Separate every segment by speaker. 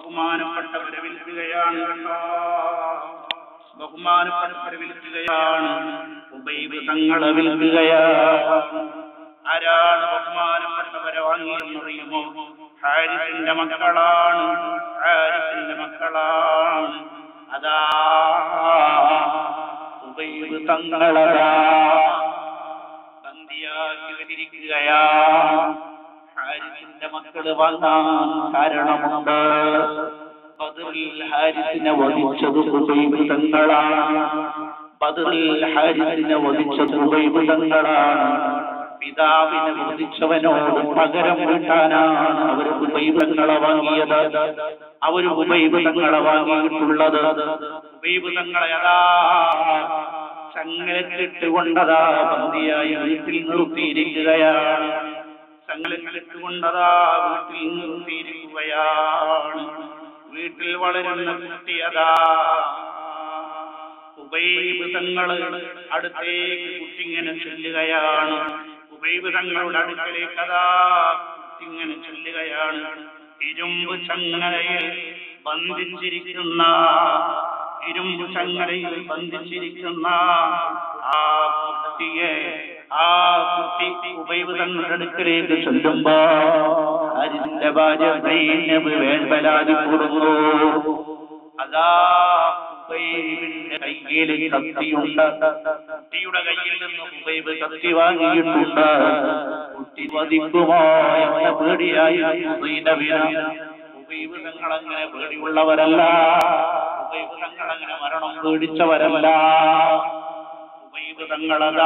Speaker 1: ബഹുമാനപ്പെട്ടവരെ വിൽക്കുകയാണ് കേട്ടോ ബഹുമാനപ്പെട്ടവരെ വിൽക്കുകയാണ് ഉബൈബ് തങ്ങളെ വിൽക്കുകയാണ് ആരാണ് ബഹുമാനപ്പെട്ടവരെ വാങ്ങിയെന്നറിയുമോ ഹാരിസിന്റെ മക്കളാണ് ഹാരിസിന്റെ മക്കളാണ് അതാ ഉബൈബ് തങ്ങളതാ ബന്ദിയാക്കി വെച്ചിരിക്കുകയാ ഹാരിസിന്റെ മക്കള് വാങ്ങാൻ കാരണമുണ്ട് ബദറിൽ ഹാരിസിനെ വധിച്ചത് ഉബൈബ് തങ്ങളാണ് ബദറിൽ ഹാരിസിനെ വധിച്ചത് ഉബൈബ് തങ്ങളാണ് പിതാവിനെ വധിച്ചവനോട് പകരം വീട്ടാനാണ് അവർ ഉപൈബങ്ങളെ വാങ്ങിയത് അവർ ഉപൈബങ്ങളെ വാങ്ങിയിട്ടുള്ളത് ഉപൈബങ്ങളെ അതാ ചങ്ങലക്കിട്ടുകൊണ്ടതാ ബന്ദിയായി വീട്ടിൽ നിർത്തിയിരിക്കുകയാണ് ചങ്ങലക്കിട്ടുകൊണ്ടതാ വീട്ടിൽ നിർത്തിയിരിക്കുകയാണ് വീട്ടിൽ വളരുന്ന കുട്ടിയതാ ഉബൈബ് തങ്ങള് അടുത്തേക്ക് കുട്ടിങ്ങനെ ചെല്ലുകയാണ് ഉബൈബ് തങ്ങളുടെ അടുക്കലേക്ക് അതാ കുട്ടിങ്ങനെ ചെല്ലുകയാണ് ഇരുമ്പ് ചങ്ങലയിൽ ബന്ധിച്ചിരിക്കുന്ന ഇരുമ്പ് ചങ്ങലയിൽ ബന്ധിച്ചിരിക്കുന്ന ആ കുട്ടിയെ ആ കുട്ടി ഉബൈബ് തങ്ങളുടെ അടുക്കലേക്ക് ചെല്ലുമ്പോ ഹരിന്റെ ഭാര്യ സൈനബ് വേണ്ടലാതി കൊടുന്നു അതാ ഉബൈബിന്റെ കയ്യിൽ കത്തിയുണ്ട് കുട്ടിയുടെ കയ്യിൽ നിന്ന് ഉബൈബ് കത്തി വാങ്ങിയിട്ടുണ്ട് കുട്ടി വധിക്കുമോ എന്ന പേടിയായി സൈനബിന് ഉബൈബ് തങ്ങളങ്ങനെ പേടിയുള്ളവരല്ല ഉബൈബ് തങ്ങളങ്ങനെ മരണം പേടിച്ചവരല്ല ഉബൈബ് തങ്ങളതാ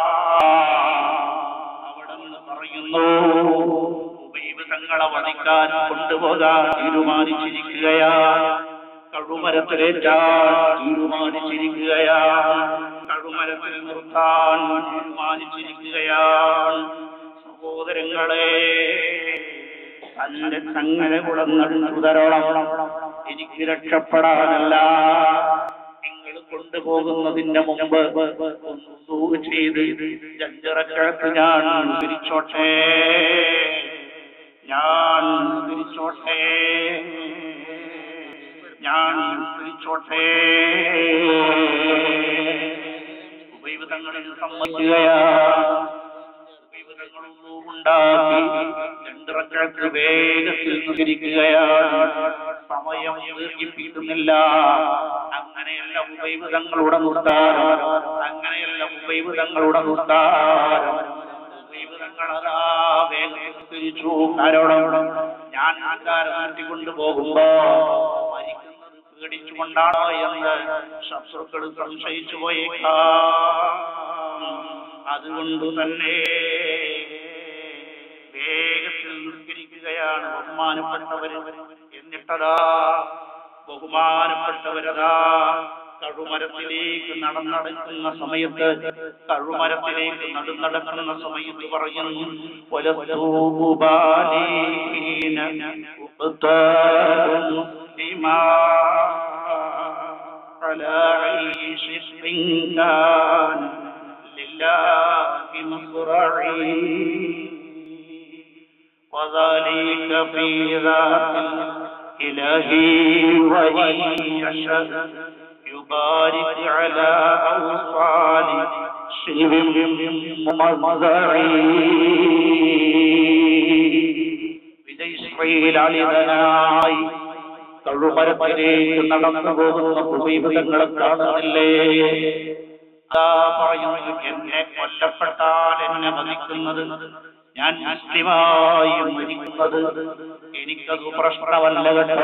Speaker 1: അവിടെ നിന്ന് പറയുന്നു ഉബൈബ് തങ്ങളെ വധിക്കാൻ കൊണ്ടുപോകാൻ തീരുമാനിച്ചിരിക്കുകയാണ് കഴുമരത്തിലേറ്റാൻ തീരുമാനിച്ചിരിക്കുകയാണ് കഴുമരത്തിൽ നിർത്താൻ തീരുമാനിച്ചിരിക്കുകയാണ് സഹോദരങ്ങളെ തന്റെ ചങ്ങല കുളന്നുതരോളം എനിക്ക് രക്ഷപ്പെടാനല്ല നിങ്ങൾ കൊണ്ടുപോകുന്നതിന്റെ മുമ്പ് ഒന്ന് സൂവ് ചെയ്ത് ജഞ്ചറക്കഴത്ത് ഞാൻ തിരിച്ചോട്ടെ ഞാൻ തിരിച്ചോട്ടെ ഞാൻ തിരിച്ചോട്ടെ ഉപയോഗങ്ങളിൽ സമ്മതിക്കുകയാണ് ഉപയോഗങ്ങളൊന്നും ഉണ്ടാക്കി രണ്ടിറക്കൾക്ക് വേഗത്തിൽ നിസ്കരിക്കുകയാണ് സമയം ദീർഘിപ്പിക്കുന്നില്ല അങ്ങനെയല്ല ഉപയോഗങ്ങളുടെ നിർത്താരം അങ്ങനെയല്ല ഉപയോഗങ്ങളുടെ നിർത്താരം ഉപയോഗങ്ങളതാ വേഗത്തിൽ തിരിച്ചു ആരോടോടും ഞാൻ ആൾക്കാരെ നിർത്തിക്കൊണ്ടു പോകുമ്പോ മരിക്കുന്നത് പേടിച്ചുകൊണ്ടാണോ എന്ന് ശത്രുക്കൾ സംശയിച്ചു പോയേക്കാം അതുകൊണ്ട് തന്നെ വേഗത്തിൽ നിസ്കരിക്കുകയാണ് ബഹുമാനപ്പെട്ടവർ എന്നിട്ടതാ ബഹുമാനപ്പെട്ടവരതാ കഴുമരത്തിലേക്ക് നടന്നടക്കുന്ന സമയത്ത് കഴുമരത്തിലേക്ക് നടന്നടക്കുന്ന സമയത്ത് പറയുന്നു വലത്തൂബാലീന ഉഖ്താറും ബിമാ على عيش كان لله مصرعي وذلك في ذات الإله وإن يشاء يبارك على أوصال شيب ممزعي വിജയശ്രീലാളിതനായി കഴുമരത്തിലേക്ക് നടന്നു പോകുന്ന ഉപയോഗങ്ങളെ കാണുന്നില്ലേ അതാ പറയുന്നു എന്നെ കൊല്ലപ്പെട്ടാൽ എന്നെ മതിക്കുന്നത് ഞാൻ മുസ്ലിമായി മരിക്കുന്നത് എനിക്കത് പ്രശ്നമല്ല കേട്ടോ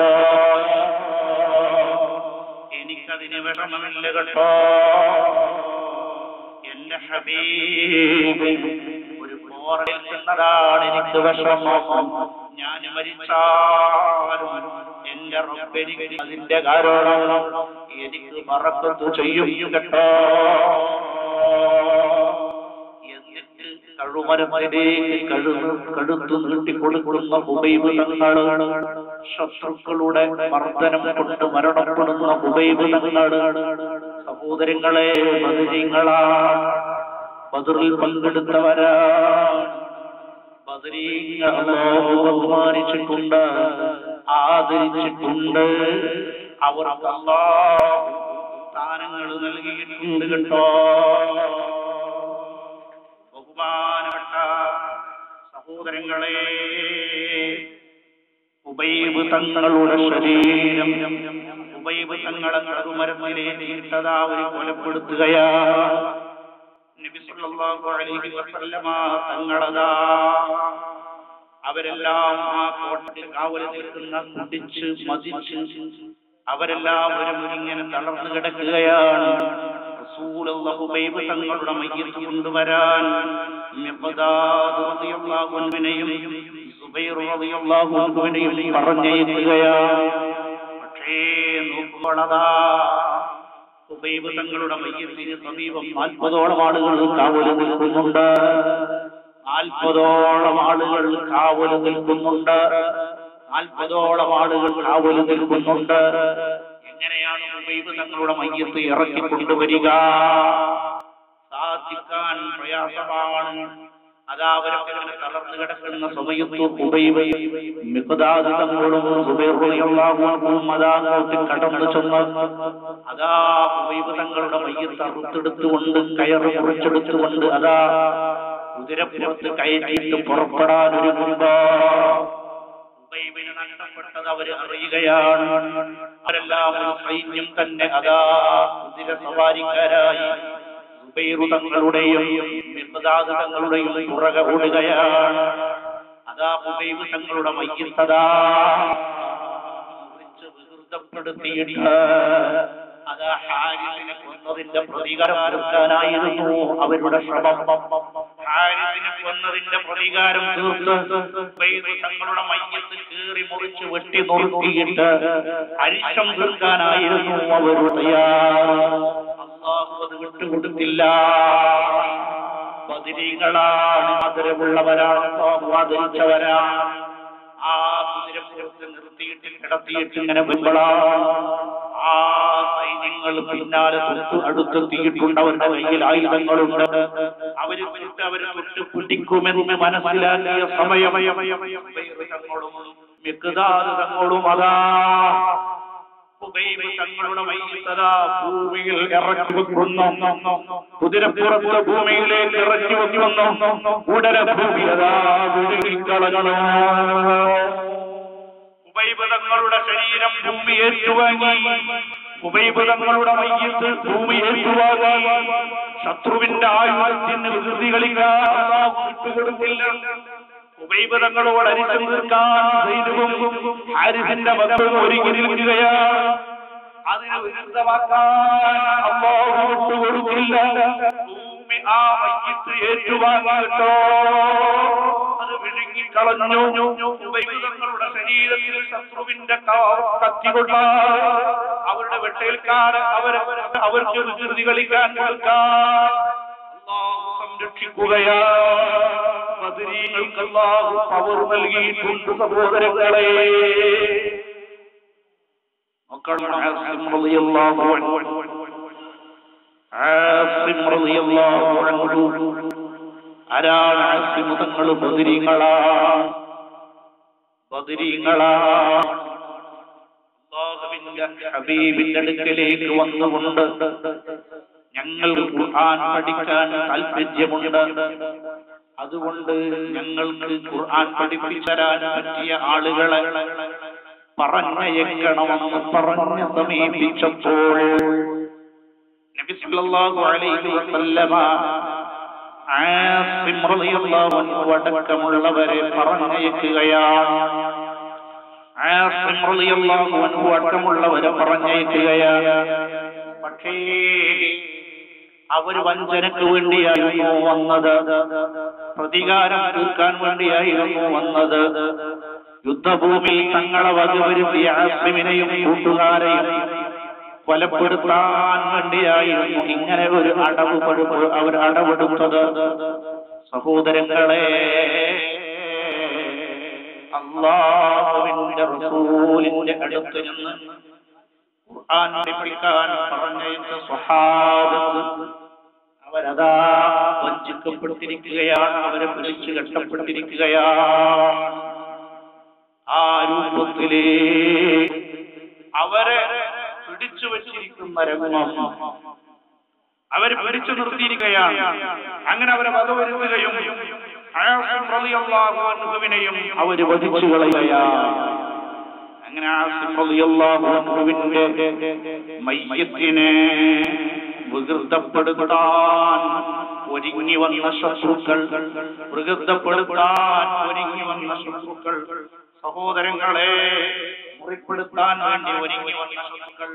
Speaker 1: എനിക്കതിന് വിഷമമില്ല കേട്ടോ എന്റെ ഹബീബ് ഒരു പോറയിൽ ചെന്നതാണ് എനിക്ക് വിഷമം ഞാൻ മരിച്ചാലും എന്റെ റബ്ബെനിക്ക് അതിന്റെ കാരണം എനിക്ക് മറക്കത്ത് ചെയ്യും കേട്ടോ എന്നിട്ട് കഴുമരത്തിലേക്ക് കഴുതു കഴുത്തു നീട്ടിക്കൊടുക്കുന്ന ഉപൈബ് തങ്ങളാണ് ശത്രുക്കളുടെ മർദ്ദനം കൊണ്ട് മരണപ്പെടുന്ന ഉപൈബ് തങ്ങളാണ് സഹോദരങ്ങളെ ബദരീങ്ങളാണ് ബദറിൽ പങ്കെടുത്തവരാണ് ബദരീങ്ങൾ അല്ലാഹു ബഹുമാനിച്ചിട്ടുണ്ട് ആദരിച്ചിട്ടുണ്ട് അവർക്ക് അല്ലാഹു സ്ഥാനങ്ങൾ നൽകിയിട്ടുണ്ട് കേട്ടോ ബഹുമാനപ്പെട്ട സഹോദരങ്ങളെ ഉബൈബ് തങ്ങളുടെ ശരീരം ഉബൈബ് തങ്ങളെ കറുമരത്തിലേറ്റതാ ഒരു കൊലപ്പെടുത്തുകയാ നബി സല്ലല്ലാഹു അലൈഹി വസല്ലമ തങ്ങളതാ അവരെല്ലാം ആ കോട്ടയിൽ കാവല് നിൽക്കുന്ന കുടിച്ച് മതിച്ച് അവരെല്ലാവരും ഇങ്ങനെ തളർന്നു കിടക്കുകയാണ് റസൂലുള്ളാഹി ഉബൈബ് തങ്ങളുടെ മയ്യത്ത് കൊണ്ടുവരാൻ മിഖ്ദാദ് റളിയല്ലാഹു അൻഹുവിനെയും സുബൈർ റളിയല്ലാഹു അൻഹുവിനെയും പറഞ്ഞയക്കുകയാണ് പക്ഷേ നോക്കുമ്പോഴതാ ഉബൈബ് തങ്ങളുടെ മയ്യത്തിന് സമീപം നാൽപ്പതോളം ആളുകൾ കാവല് നിൽക്കുന്നുണ്ട് നാൽപ്പതോളം ആളുകൾ കാവല് നിൽക്കുന്നുണ്ട് നാൽപ്പതോളം ആളുകൾ കാവല് നിൽക്കുന്നുണ്ട് എങ്ങനെയാണ് ഉബൈബ് തങ്ങളുടെ മയ്യത്ത് ഇറക്കി കൊണ്ടുവരിക സാധിക്കാൻ പ്രയാസമാണ് അതാ അവരൊക്കെ ഇങ്ങനെ തളർന്നു കിടക്കുന്ന സമയത്ത് ഉബൈബ് മിഖ്ദാദ് തങ്ങളും സുബൈർ റളിയല്ലാഹു അൻഹുവും അതാ അങ്ങോട്ട് കടന്നു ചെന്ന് അതാ ഉബൈബ് തങ്ങളുടെ മയ്യത്ത് അറുത്തെടുത്തുകൊണ്ട് കയറ് മുറിച്ചെടുത്തുകൊണ്ട് അതാ കുതിരപ്പുറത്ത് കയറ്റിയിട്ട് പുറപ്പെടാൻ ഒരു മുമ്പ് ഉബൈബിന് നഷ്ടപ്പെട്ടത് അവര് അറിയുകയാണ് അവരെല്ലാം ഒരു സൈന്യം തന്നെ അതാ കുതിര സവാരിക്കാരായി സുബൈറു തങ്ങളുടെയും മിർദാദ് തങ്ങളുടെയും പുറകെ ഓടുകയാണ് അതാ ഉബൈബ് തങ്ങളുടെ മയ്യത്തതാ മുറിച്ച് വികൃതപ്പെടുത്തിയിട്ട് അതാ ഹാരിസിനെ കൊന്നതിന്റെ പ്രതികാരം തീർക്കാനായിരുന്നു അവരുടെ ശ്രമം ഹാരിസിനെ കൊന്നതിന്റെ പ്രതികാരം തീർത്ത് ഉബൈദ് തങ്ങളുടെ മയ്യത്ത് കീറി മുറിച്ച് വെട്ടി നുറുക്കിയിട്ട് അരിശം തീർക്കാനായിരുന്നു അവരുടെ തയ്യാർ അള്ളാഹു അത് വിട്ടുകൊടുത്തില്ല ബദിരീകളാണ് ആദരവുള്ളവരാണ് അല്ലാഹു ആദരിച്ചവരാണ് ആ കുതിരപ്പുറത്ത് നിർത്തിയിട്ട് കിടത്തിയിട്ട് ഇങ്ങനെ വെമ്പളാണ് ആ സൈന്യങ്ങൾ പിന്നാലെ തൊട്ട് അടുത്തെത്തിയിട്ടുണ്ട് അവരുടെ കയ്യിൽ ആയുധങ്ങളുണ്ട് അവര് തൊട്ട് അവര് തൊട്ട് പിടിക്കുമെന്ന് മനസ്സിലാക്കിയ സമയം തങ്ങളും മിക്കതാറ് തങ്ങളും അതാ ഉബൈബ് തങ്ങളുടെ മയ്യത്തതാ ഭൂമിയിൽ ഇറക്കി വെക്കുന്നു കുതിരപ്പുറത്ത് ഭൂമിയിലേക്ക് ഇറക്കി വെക്കുന്നു ഉടനെ ഭൂമി അതാ വിഴുകിക്കളകണോ ഉബൈബ് തങ്ങളുടെ ശരീരം ഭൂമി ഏറ്റുവാങ്ങി ഉബൈബ് തങ്ങളുടെ മയ്യത്ത് ഭൂമി ഏറ്റുവാങ്ങി ശത്രുവിന്റെ ആയുധത്തിന് വികൃതി കളിക്കാൻ അല്ലാഹു വിട്ടുകൊടുക്കില്ല ഉബൈബ് തങ്ങളോട് അരിച്ചു തീർക്കാൻ സൈന്യവും ഹാരിസിന്റെ മക്കളും ഒരുങ്ങി നിൽക്കുകയാണ് അതിന് വിരുദ്ധമാക്കാൻ അല്ലാഹു വിട്ടുകൊടുക്കില്ല ഭൂമി ആ മയ്യത്ത് ഏറ്റുവാങ്ങിട്ടോ അത് വിഴുങ്ങിക്കളഞ്ഞു ഉബൈബുധങ്ങളുടെ ശരീരത്തിൽ ശത്രുവിന്റെ കത്തി കൊള്ളാൻ അവരുടെ വെട്ടേൽക്കാൻ അവർ അവർക്ക് വികൃതി കളിക്കാൻ കൊടുക്കാൻ അള്ളാഹു സംരക്ഷിക്കുകയാ ബദരീങ്ങൾക്ക് അള്ളാഹു പവർ നൽകിയിട്ടുണ്ട് സഹോദരങ്ങളെ മക്കളുടെ ആസിം റളിയല്ലാഹു അൻഹു ആസിം റളിയല്ലാഹു അൻഹു ആരാണ് ആസിം തങ്ങൾ ബദരീങ്ങളാ ബദരീങ്ങളാ അല്ലാഹുവിന്റെ ഹബീബിന്റെ അടുക്കലേക്ക് വന്നുകൊണ്ട് ഞങ്ങൾ ഖുർആൻ പഠിക്കാൻ താല്പര്യമുണ്ട് അതുകൊണ്ട് ഞങ്ങൾക്ക് ഖുർആൻ പഠിപ്പിച്ചരാൻ പറ്റിയ ആളുകളെ പറഞ്ഞയക്കണമെന്ന് പറഞ്ഞ് സമീപിച്ചപ്പോൾ നബി സല്ലല്ലാഹു അലൈഹി വസല്ലമ ആസിം റളിയല്ലാഹു അൻഹു അടക്കമുള്ളവരെ പറഞ്ഞയക്കുകയാണ് ആസിം റളിയല്ലാഹു അൻഹു അടക്കമുള്ളവരെ പറഞ്ഞയക്കുകയാണ് പക്ഷേ അവർ വഞ്ചനക്ക് വേണ്ടിയായിരുന്നു വന്നത് പ്രതികാരം തീർക്കാൻ വേണ്ടിയായിരുന്നു വന്നത് യുദ്ധഭൂമിയിൽ തങ്ങളെ വകവരുത്തിയ ആസിമിനെയും കൂട്ടുകാരെയും കൊലപ്പെടുത്താൻ വേണ്ടിയായിരുന്നു ഇങ്ങനെ ഒരു അടവ് പഴുപ്പ് അവർ അടവെടുത്തത് സഹോദരങ്ങളെ അള്ളാഹുവിന്റെ റസൂലിന്റെ അടുത്ത് നിന്ന് ഖുർആൻ പഠിപ്പിക്കാൻ പറഞ്ഞയച്ച സ്വഹാബത്ത് അവരതാ വഞ്ചിക്കപ്പെട്ടിരിക്കുകയാണ് അവരെ പിടിച്ചു കെട്ടപ്പെട്ടിരിക്കുകയാണ് ആ രൂപത്തിലേ അവരെ പിടിച്ചു വച്ചിരിക്കുന്ന രംഗം അവർ പിടിച്ചു നിർത്തിയിരിക്കുകയാണ് അങ്ങനെ അവരെ വധവരുത്തുകയും ആസിം റളിയല്ലാഹു അൻഹുവിനെയും അവർ വധിച്ചു കളയുകയാണ് അങ്ങനെ ആസിം റളിയല്ലാഹു അൻഹുവിന്റെ മയ്യത്തിനെ വികൃതപ്പെടുത്താൻ ഒരുങ്ങി വന്ന ശത്രുക്കൾ വികൃതപ്പെടുത്താൻ ഒരുങ്ങി വന്ന ശത്രുക്കൾ സഹോദരങ്ങളെ മുറിപ്പെടുത്താൻ വേണ്ടി ഒരുങ്ങി വന്ന ശത്രുക്കൾ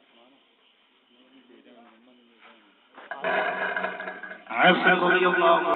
Speaker 1: ആസിം റളിയല്ലാഹു